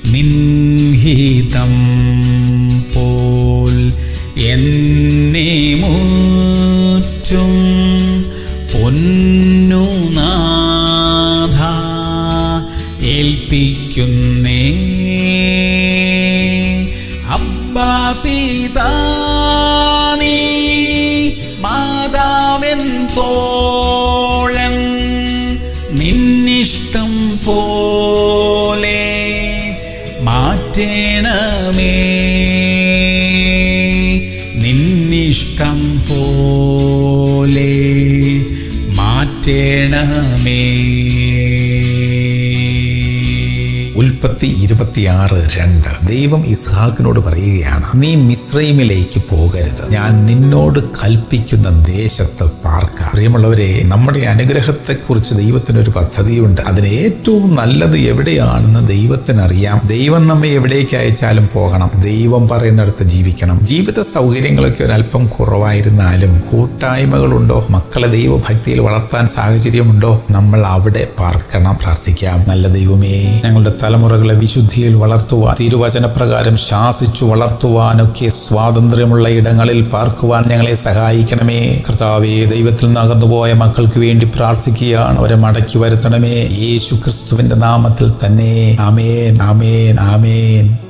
നിൻഹിതം പോൽ എന്നെ മുറ്റും പൊന്നുനാഥ ഏൽപ്പിക്കുന്നേ അബ്ബാ പിതാനീ മാതാവൻ തോഴൻ നിന്നിഷ്ടം പോലെ മാറ്റേണമേ നിന്നിഷ്ടം പോലെ മാറ്റേണമേ ഉൽപ്പത്തി ഇരുപത്തിയാറ് രണ്ട് ദൈവം ഇസ്ഹാക്കിനോട് പറയുകയാണ് നീ മിശ്രൈമിലേക്ക് പോകരുത് ഞാൻ നിന്നോട് കൽപ്പിക്കുന്ന ദേശത്ത് പാർക്ക പ്രിയമുള്ളവരെ നമ്മുടെ അനുഗ്രഹത്തെക്കുറിച്ച് ദൈവത്തിനൊരു പദ്ധതിയുണ്ട് അതിന് ഏറ്റവും നല്ലത് എവിടെയാണെന്ന് ദൈവത്തിനറിയാം ദൈവം നമ്മെ എവിടേക്ക് അയച്ചാലും പോകണം ദൈവം പറയുന്നിടത്ത് ജീവിക്കണം ജീവിത സൗകര്യങ്ങളൊക്കെ ഒരല്പം കുറവായിരുന്നാലും കൂട്ടായ്മകളുണ്ടോ മക്കളെ ദൈവഭക്തിയിൽ വളർത്താൻ സാഹചര്യമുണ്ടോ നമ്മൾ അവിടെ പാർക്കണം പ്രാർത്ഥിക്കാം നല്ല ദൈവമേ ഞങ്ങളുടെ തലമുറകളെ വിശുദ്ധിയിൽ വളർത്തുവാൻ തിരുവചനപ്രകാരം ശാസിച്ചു വളർത്തുവാനൊക്കെ സ്വാതന്ത്ര്യമുള്ള ഇടങ്ങളിൽ പാർക്കുവാൻ ഞങ്ങളെ സഹായിക്കണമേ കർത്താവേ ദൈവത്തിൽ നിന്ന് അകന്നുപോയ മക്കൾക്ക് വേണ്ടി പ്രാർത്ഥിക്കുകയാണ് അവരെ മടക്കി വരുത്തണമേ യേശു ക്രിസ്തുവിന്റെ നാമത്തിൽ തന്നെ ആമേൻ ആമേൻ ആമേൻ